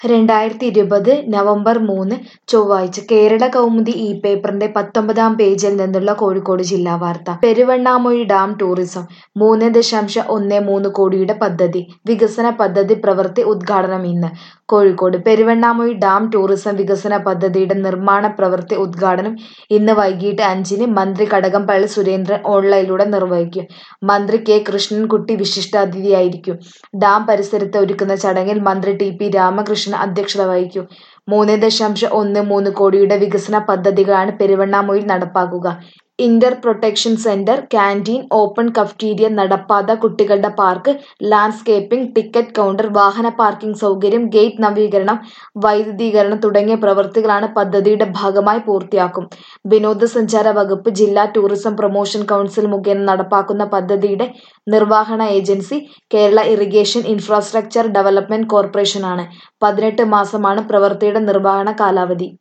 രണ്ടായിരത്തി ഇരുപത് നവംബർ മൂന്ന് ചൊവ്വാഴ്ച കേരള കൗമുദി ഈ പേപ്പറിന്റെ പത്തൊമ്പതാം പേജിൽ നിന്നുള്ള കോഴിക്കോട് ജില്ലാ വാർത്ത പെരുവണ്ണാമൊഴി ഡാം ടൂറിസം മൂന്ന് ദശാംശം ഒന്ന് മൂന്ന് കോടിയുടെ പദ്ധതി വികസന പദ്ധതി പ്രവൃത്തി ഉദ്ഘാടനം ഇന്ന് കോഴിക്കോട് പെരുവണ്ണാമൊഴി ഡാം ടൂറിസം വികസന പദ്ധതിയുടെ നിർമ്മാണ പ്രവൃത്തി ഉദ്ഘാടനം ഇന്ന് വൈകിട്ട് അഞ്ചിന് മന്ത്രി കടകംപള്ളി സുരേന്ദ്രൻ ഓൺലൈനിലൂടെ നിർവഹിക്കും മന്ത്രി കെ കൃഷ്ണൻകുട്ടി വിശിഷ്ടാതിഥിയായിരിക്കും ഡാം പരിസരത്ത് ഒരുക്കുന്ന ചടങ്ങിൽ മന്ത്രി ടി പി രാമകൃഷ്ണൻ അധ്യക്ഷത വഹിക്കും മൂന്ന് ദശാംശം ഒന്ന് മൂന്ന് കോടിയുടെ വികസന പദ്ധതികളാണ് പെരുവണ്ണാമൊഴിയിൽ നടപ്പാക്കുക inter protection centre canteen open cafeteria നടപ്പാത കുട്ടികളുടെ പാർക്ക് ലാൻഡ്സ്കേപ്പിംഗ് ടിക്കറ്റ് കൗണ്ടർ വാഹന പാർക്കിംഗ് സൗകര്യം ഗേറ്റ് നവീകരണം വൈദ്യുതീകരണം തുടങ്ങിയ പ്രവൃത്തികളാണ് പദ്ധതിയുടെ ഭാഗമായി പൂർത്തിയാക്കും വിനോദസഞ്ചാര വകുപ്പ് ജില്ലാ ടൂറിസം പ്രൊമോഷൻ കൗൺസിൽ മുഖേന നടപ്പാക്കുന്ന പദ്ധതിയുടെ നിർവ്വഹണ agency Kerala irrigation infrastructure development കോർപ്പറേഷനാണ് പതിനെട്ട് മാസമാണ് പ്രവൃത്തിയുടെ നിർവ്വഹണ കാലാവധി